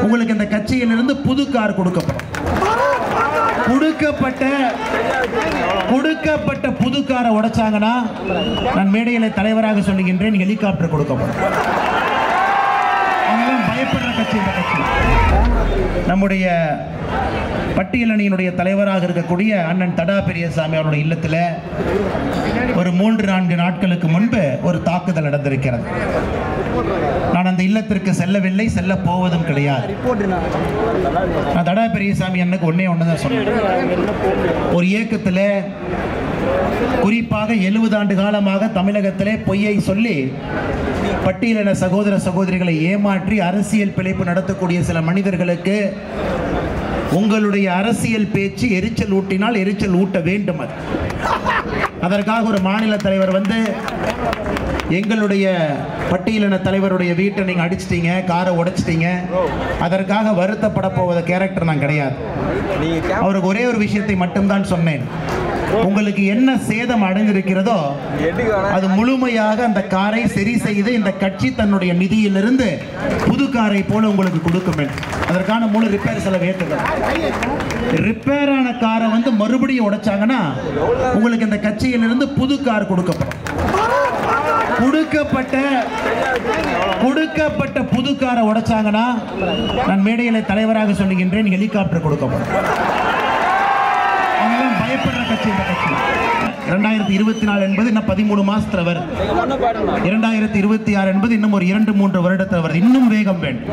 உங்களுக்கு இந்த கட்சியிலிருந்து புது கார் கொடுக்கப்படும் கொடுக்கப்பட்ட கொடுக்கப்பட்ட புது காரை உடைச்சாங்கன்னா நான் மேடையில தலைவராக சொல்லுகின்றேன் ஹெலிகாப்டர் கொடுக்கப்படும் அவங்கெல்லாம் பயப்படுற கட்சி இந்த கட்சி நம்முடைய பட்டியலணியினுடைய தலைவராக இருக்கக்கூடிய அண்ணன் தடா பெரியசாமி அவருடைய இல்லத்தில் ஒரு மூன்று நான்கு நாட்களுக்கு முன்பு ஒரு தாக்குதல் நடந்திருக்கிறது நான் அந்த இல்லத்திற்கு செல்லவில்லை செல்ல போவதும் கிடையாது நான் தடா பெரியசாமி அண்ணனுக்கு ஒன்னே ஒன்று தான் சொன்னேன் ஒரு இயக்கத்தில் குறிப்பாக எழுபது ஆண்டு காலமாக தமிழகத்திலே பொய்யை சொல்லி பட்டியலின சகோதர சகோதரிகளை ஏமாற்றி அரசியல் பிழைப்பு நடத்தக்கூடிய சில மனிதர்களுக்கு உங்களுடைய அரசியல் பேச்சு எரிச்சல் ஊட்டினால் எரிச்சல் ஊட்ட வேண்டும் அது அதற்காக ஒரு மாநில தலைவர் வந்து எங்களுடைய பட்டியலின தலைவருடைய வீட்டை நீங்கள் அடிச்சிட்டீங்க காரை உடைச்சிட்டீங்க அதற்காக வருத்தப்பட போவத கேரக்டர் நான் கிடையாது அவருக்கு ஒரே ஒரு விஷயத்தை மட்டும்தான் சொன்னேன் உங்களுக்கு என்ன சேதம் அடைந்திருக்கிறதோ அது முழுமையாக அந்த காரை சரி செய்து இந்த கட்சி தன்னுடைய நிதியிலிருந்து புது காரை போல உங்களுக்கு கொடுக்கும் என்று. அதற்கான முழு ரிப்பேர் செலவு ஏற்றுக்கிறேன் ரிப்பேர் ஆன காரை வந்து மறுபடியும் உடைச்சாங்கன்னா உங்களுக்கு இந்த கட்சியிலிருந்து புது கார் கொடுக்கப்படும் கொடுக்கப்பட்ட கொடுக்கப்பட்ட புது காரை உடைச்சாங்கன்னா நான் மேடையில தலைவராக சொல்லுகின்றேன் ஹெலிகாப்டர் கொடுக்கப்படும் அவங்கெல்லாம் பயப்படுற கட்சி இந்த கட்சி இரண்டாயிரத்தி இருபத்தி நாலு என்பது இன்னும் பதிமூணு மாசத்துல வருது இரண்டாயிரத்தி இருபத்தி ஆறு என்பது இன்னும் ஒரு இரண்டு மூன்று வருடத்தில் வருது இன்னும் வேகம் வேண்டும்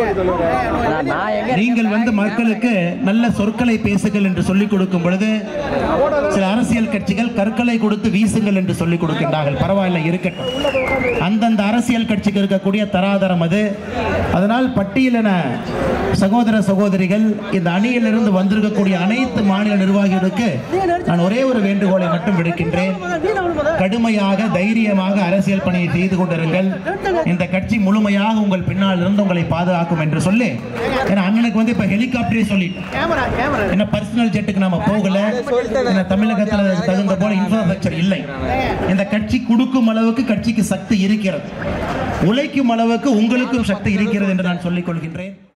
நீங்கள் வந்து மக்களுக்கு நல்ல சொற்களை பேசுங்கள் என்று சொல்லிக் கொடுக்கும் பொழுது சில அரசியல் கட்சிகள் கற்களை கொடுத்து வீசுங்கள் என்று சொல்லிக் கொடுக்கின்றார்கள் பரவாயில்லை இருக்கட்டும் அந்தந்த அரசியல் கட்சிக்கு இருக்கக்கூடிய தராதரம் அது அதனால் பட்டியலின சகோதர சகோதரிகள் இந்த அணியிலிருந்து வந்திருக்கக்கூடிய அனைத்து மாநில நிர்வாகிகளுக்கு நான் ஒரே ஒரு வேண்டுகோளை மட்டும் விடுக்கின்றேன் கடுமையாக தைரியமாக அரசியல் பணியை செய்து கொண்டிருங்கள் இந்த கட்சி முழுமையாக உங்கள் பின்னால் இருந்து உங்களை பாதுகாக்கும் என்று சொல்லி ஏன்னா அண்ணனுக்கு வந்து இப்ப ஹெலிகாப்டரே சொல்லிட்டு என்ன பர்சனல் ஜெட்டுக்கு நாம போகல ஏன்னா தமிழகத்தில் அதுக்கு தகுந்த போல இன்ஃப்ராஸ்ட்ரக்சர் இல்லை இந்த கட்சி கொடுக்கும் அளவுக்கு கட்சிக்கு சக்தி இருக்கிறது உழைக்கும் அளவுக்கு உங்களுக்கும் சக்தி இருக்கிறது என்று நான் சொல்லிக் கொள்கின்றேன்